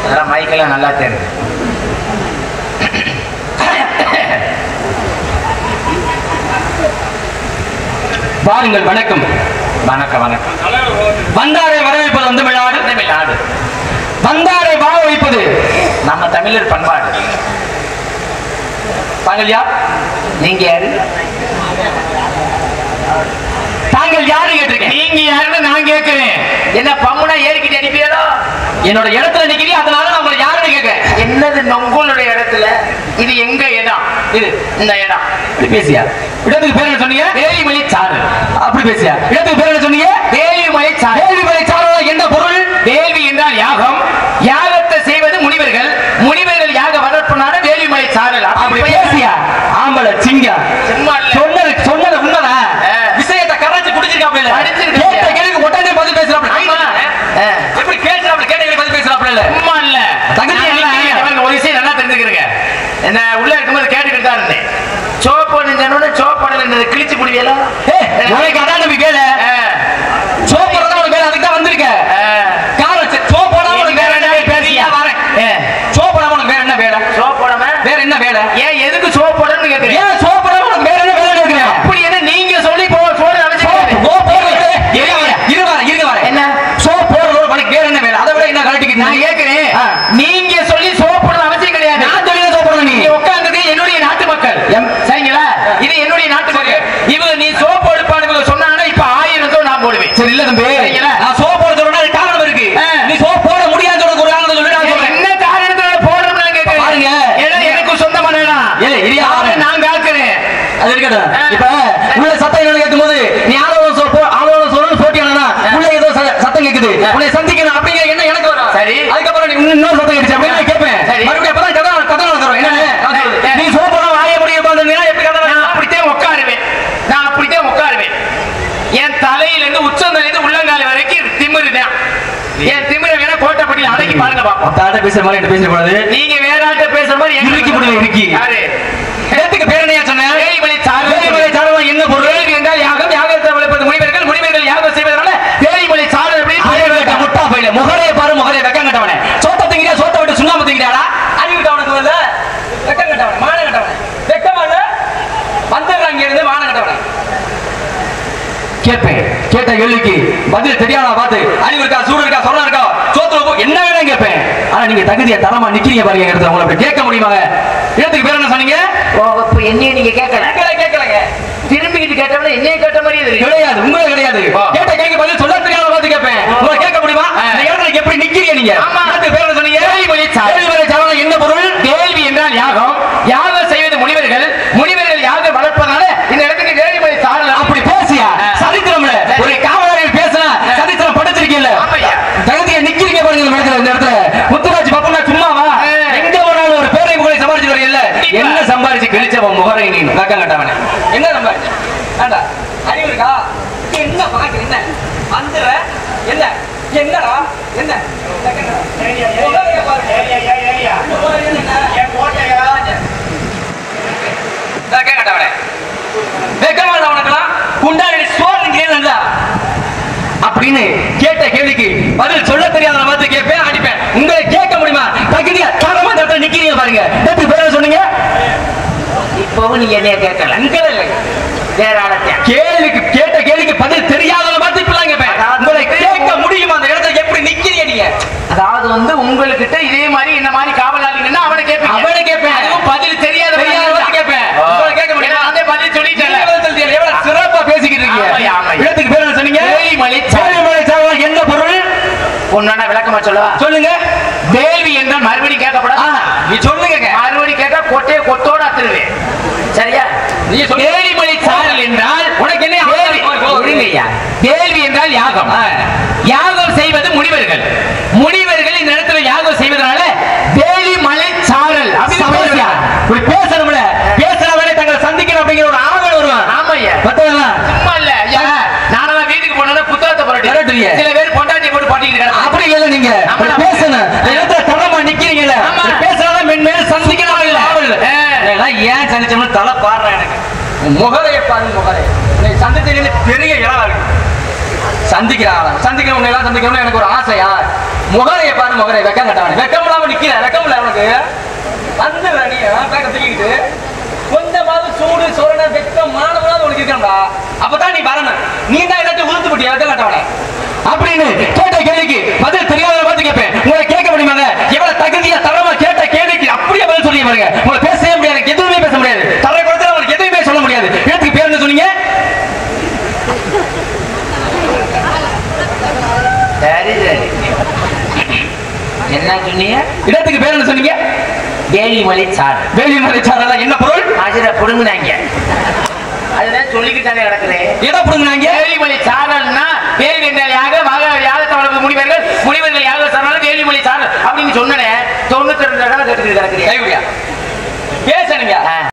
அதெல்லாம் மைக்கெல்லாம் நல்லா தெரியுது பாருங்கள் வணக்கம் வணக்கம் வணக்கம் வந்தாரை வரவேற்பது வந்து விழாடு தமிழ்நாடு வந்தாரை வாழ வைப்பது நம்ம தமிழர் பண்பாடு தாங்கள் யார் நீங்க யாரு தாங்கள் யாரு கேட்டிருக்கேன் நீங்க யாருன்னு நான் கேட்கிறேன் என்ன பம்முனா ஏறிக்கிட்டு அடிப்பீங்களோ என்னோட இடத்துல நிக்கிறீங்க அதனால நான் உங்களை யாருன்னு கேட்கிறேன் என்னது உங்களுடைய இடத்துல இது எங்க இடம் இது இந்த இடம் இப்படி பேசியா இடத்துக்கு பேர் என்ன சொன்னீங்க வேலிமலை சாறு அப்படி பேசியா இடத்துக்கு பேர் என்ன சொன்னீங்க வேலிமலை சாறு வேள்விமலை சாரல் என்ன பொருள் வேள்வி என்றால் யாகம் யாகத்தை செய்வது முனிவர்கள் முனிவர்கள் யாக வளர்ப்புனால வேலிமலை சாரல் அப்படி பேசியா ஆம்பளை சிங்கம் சும்மா இல்ல. சொன்னது சொன்னது உண்மைதான் ஆ. விஷயத்தை கரைச்சு குடிச்சிருக்காப்ல படிச்சிருக்கேன். கேட்ட கேள்விக்கு உடனே பதில் பேசுறாப்ல ஆமா. ஆ. எப்படி கேட்கிறாப்ல கேட்ட கேள்வி பதில் பேசுறாப்ல சும்மா இல்ல தகுதி நான் இல்ல. நிக்கிறேன். பாருங்க, ஒரு விஷயம் நல்லா தெரிஞ்சுக்கிறேங்க என்ன உள்ள இருக்கும்போது கேட்டுக்கிட்டு தான் இருந்தேன் சோப்பு சொன்னோட சோப்பு கிழிச்சு முடியல ஏய், உனக்கு அதான் நம்பி கேளு சோப்பு தான் உனக்கு வேலை அதுக்கு தான் வந்திருக்க காரணம் சரி, சோப்பு போடாம உனக்கு வேற என்ன வேலை பேசியா வரேன் சோப்பு போடாம உனக்கு வேற என்ன வேலை சோப்பு போடாம வேற என்ன வேலை ஏன் எதுக்கு சோப்பு போடணும்னு கேக்குறேன் ஏன் சோப்பு போடாம உனக்கு வேற என்ன வேலை கேட்கிறேன் அப்படி என்ன நீங்க சொல்லி போ சோறு அமைச்சு என்ன? சோப் போடுறது உனக்கு வேற என்ன வேலை அதை விட என்ன கழட்டிக்கிட்டு நான் கேக்குறேன் ஆ. நீங்க சொல்லி சோப்பு போடணும் அவசியம் கிடையாது நான் சொல்லி சோப் போடுறேன் நீ நீங்க உட்கார்ந்தது என்னுடைய நாட்டு மக்கள் எம்- சரிங்களா இது என்னுடைய நாட்டு மக்கள் இவங்க நீ சோப்பு எடுப்பான்னு இவங்க சொன்னாங்கன்னா இப்ப ஆயிரம் சோப்பு நான் போடுவேன் சரி இல்ல தம்பி சரிங்களா? நான் சோப் போட சொல்றேன்னா அதுக்கு காரணம் இருக்கு ஆ. நீ சோப் போட முடியாதுன்னு சொல்ல ஒரு காரணத்தை சொல்லி நான் சொல்றேன் என்ன காரணத்தினால போடணும்னு நான் கேக்குறேன் பாருங்க. ஏன்னா எனக்கு சொந்தமான இடம். ஏய், இரியா, நானே வரேன். நான் காக்கிறேன் அது இருக்கட்டும் ஆ. இப்ப உள்ள சத்தம் என்னன்னு கேட்கும்போது நீ ஆளவன் சோ போ ஆளவன் சொல்லணும் போட்டியானா உள்ள ஏதோ ச- சத்தம் கேக்குது உன்னை சந்திக்கணும் அப்படிங்கிற எண்ணம் எனக்கு வரும் சரி. அதுக்கப்புறம் நீ இன்னொரு சத்தம் கேட்டுச்சு அப்படின்னு நான் கேட்பேன் சரி. மறுபடியும் அப்பதான் கதை கதை நடக்கிறோம் என்ன நான் சொல்றது. ஏய், நீ சோப்பனா வாய முடிய உட்காந்துருந்தீங்கன்னா எப்படி கதை நான் நடக்கும்? அப்படித்தான் உட்காருவேன் நான் அப்படித்தான் உட்காருவேன் என் தலையில இருந்து உச்சந்தல இருந்து உள்ளங்கால் வரைக்கும் திமிரு தான் என் திமிர வேணா கோட்டைப்பட்டியில் அடக்கி பாருங்க பாப்போம் தாட்ட பேசுற மாதிரி என்ன பேசக்கூடாது நீங்க வேற ஆட்ட பேசுற மாதிரி எங்க இறுக்கி போடுவேன், இறுக்கி. யாரு இடத்துக்கு பேர் என்னையா சொன்னேன் வேலிமலை சாறு வேலிமலை சாரல் என்ன பொருள் வேள்வி என்றால் யாகம் யாகத்தை வளர்ப்பது முனிவர்கள் முனிவர்கள் யாகம் செய்வதனால வேலிமலை சாறு அப்படின்னு அதே பெயர் வேலை வைத்தாங்க. முட்டா பையில முகரைய பாரு முகரைய வெக்கம் கட்டவனே சோத்த திங்கிறியா சோத்த விட்டு சுண்ணாம்பு திங்கிறியாடா அறிவு கவனத்து இல்ல வெக்கம் கட்டவனே மான கட்டவனே வெக்கமா இல்ல வந்துடுறாங்க இங்க இருந்து மான கட்டவனே கேட்பேன் கேட்ட கேள்விக்கு பதில் தெரியாதா பார்த்து அறிவு இருக்கா சூடு இருக்கா சொன்னா இருக்கா சோத்துல போ என்ன வேணும் கேட்பேன் ஆனா நீங்க தகுதியா தரமா நிக்கிறீங்க பாருங்க எங்க இடத்துல உங்களை அப்படி கேட்க முடியுமாங்க இடத்துக்கு பேர் என்ன சொன்னீங்க ஓ இப்ப என்னைய நீங்க கேட்கல கேட்கல கேட்கலங்க திரும்பிக்கிட்டு கேட்டவன என்னைய கேட்ட மாதிரியே தெரியும் கிடையாது உங்களே கிடையாது ஆ. கேட்ட கேள்வி பதில் சொல்ல தெரியாத பார்த்து கேட்பேன் உங்களை கேட்க முடியுமா ஆ. இந்த இடத்துல எப்படி நிக்கிறீங்க நீங்க ஆமா. இடத்துக்கு பேர் என்ன சொன்னீங்க வேலிமலை சாரல். வேலிமலை சாரல் என்ன பொருள் வேள்வி என்றால் யாகம் யாகம் செய்வது முனிவர்கள் முனிவர்கள் யாகம் வளர்ப்பதனால இந்த இடத்துக்கு வேலிமலை சாரல் அப்படி பேசியா ஆ. சரித்திரம்ல ஒரு காவலர்கள் பேசினா சரித்திரம் படிச்சிருக்கீங்கல்ல ஆமாய்யா. தகுதியை நிக்கிறீங்க பாருங்க இந்த இடத்துல இந்த இடத்துல முத்துராஜ் பப்பனா சும்மாவா ஆ. எங்க போனாலும் ஒரு பேரை புகழை சம்பாரிச்சு வரீங்கல்ல கண்டிப்பா. என்ன சம்பாரிச்சு கிழிச்சவன் முகரை நீ வெக்கம் கட்டவனே என்ன சம்பாரிச்சு வேண்டா அறிவு இருக்கா என்ன பாக்க என்ன வந்துடுற என்ன என்னடா என்ன முகரைய பாருங்க. முகரை என்ன? வெக்கம் கட்டவனே வெக்கமா இல்ல உனக்கெல்லாம் குண்டாடி சோறு நல்லா அப்படின்னு கேட்ட கேள்விக்கு பதில் சொல்ல தெரியாத பார்த்து கேட்பேன் அடிப்பேன் உங்களை கேட்க முடியுமா தகுதியா தரமா இந்த இடத்துல நிக்கிறீங்க பாருங்க நேத்து பேர சொன்னீங்க இப்பவும் நீங்க என்னைய கேட்கல அங்கே இல்லைங்க வேற ஆளத்தையா கேள்விக்கு கேட்ட கேள்விக்கு பதில் தெரியாதவங்க பார்த்து இப்பெல்லாம் கேட்பேன் உங்களை கேட்க முடியுமா அந்த இடத்துல எப்படி நிக்கிறீங்க நீங்க அதாவது வந்து உங்ககிட்ட இதே மாதிரி இந்த மாதிரி காவலாளி நின்னா அவனை கேட்பீங்க அவனை கேட்பேன். அதுவும் பதில் தெரியாத தெரியாதவங்க கேட்பேன். உங்களை கேட்க முடியுமா? அதே பதில் சொல்லிட்டேன் நீங்க பதில் சொல்லிட்டீங்க. எவ்வளவு சிறப்பா பேசிக்கிட்டு இருக்கீங்க ஆமாய்யா, ஆமாய்யா. இடத்துக்கு பேர் என்ன சொன்னீங்க வேலிமலை சாரல். வேலிமலை சாரல் என்ன பொருள் ஒன்னா விளக்கமா சொல்லவா சொல்லுங்க வேள்வி என்றால் மறுபடியும் கேட்கக்கூடாது ஆ, நீ சொல்லுங்க மறுபடியும் கேட்டா கொட்டையை கொத்தோட அத்துருவேன் சரியா நீ சொல்லு. வேலிமலை சாரல் என்றால் உனக்கு என்ன வேள்வி- அவசரம்? ஒழுங்கையா. வேள்வி என்றால் யாகம் ஆ. யாகம் செய்வது முனிவர்கள் முனிவர்கள் இந்த இடத்துல யாகம் செய்வதனால வேலிமலை சாரல் அப்படின்னு சமஸ்யா. சொல்றாங்க. இப்படி பேசணும்ல பேசுறவனே தங்களை சந்திக்கணும் அப்படிங்கிற ஒரு ஆவல் வருவான் ஆமாய்யா மத்தவங்க சும்மா இல்ல ஐயா நானெல்லாம் வீட்டுக்கு போனா புத்தகத்தை புரட்டுறியே. புரட்டி சில பேர் பொண்டாட்டி போட்டு பாட்டிக்கிட்டு கிடப்பாங்க. அப்படி இல்ல நீங்க ஆமா. இப்படி பேசணும் இந்த இடத்துல தரமா நிக்கிறீங்கல்ல ஆமா. இப்படி பேசுறதா மென்மேலும் சந்திக்கணும் இல்ல ஆவல் ஆ. இதெல்லாம் ஏன் சந்திச்சோம்னு தலை பாடுறேன் எனக்கு உன் முகரைய பாரு முகரை உன்னை சந்திச்சதுல பெரிய இடம் இருக்கு சந்திக்கிற ஆளா சந்திக்கிற உன்னை எல்லாம் சந்திக்கணும்னு எனக்கு ஒரு ஆசையா முகரைய பாரு முகரை வெக்கம் கட்டவனே வெக்கம் இல்லாம நிக்கிற வெக்கம் இல்ல உனக்கு வந்து நீ பேக்க தூக்கிட்டு கொஞ்சமாவது சூடு சொரண வெக்கம் மானவனாவது உனக்கு இருக்கணும்டா அப்பதான் நீ வரணும் நீ தான் எல்லாத்தையும் உளுத்து போட்டியா வெக்கம் கட்டவனே அப்படின்னு கேட்ட கேள்விக்கு பதில் தெரியாத பார்த்து கேட்பேன் உங்களை கேட்க முடியுமாங்க எவ்வளவு தகுதியா தரமா கேட்ட கேள்விக்கு அப்படியே பதில் சொல்லி பாருங்க உங்களை பேசவே முடியாது எதுவுமே பேச முடியாது தலை குளத்துல உங்களுக்கு எதுவுமே சொல்ல முடியாது இடத்துக்கு பேர் என்ன சொன்னீங்க சரி சரி என்ன சொன்னீங்க இடத்துக்கு பேர் என்ன சொன்னீங்க வேலிமலை சாடு வேலிமலை சாரெல்லாம் என்ன பொருள் அதுல புடுங்குனாங்க அதுதான் சொல்லிக்கிட்டானே கிடக்குறேன் எதை புடுங்கினாங்க வேலிமலை சாரல்னா வேல் என்ற யாக மக யாக தமிழக முனிவர்கள் முனிவர்கள் யாக சாரல் வேலிமலை சாரல் அப்படின்னு சொன்னனே தொண்ணூத்தி ரெண்டு கிடக்குறீங்க கைவிடியா பேசணுங்க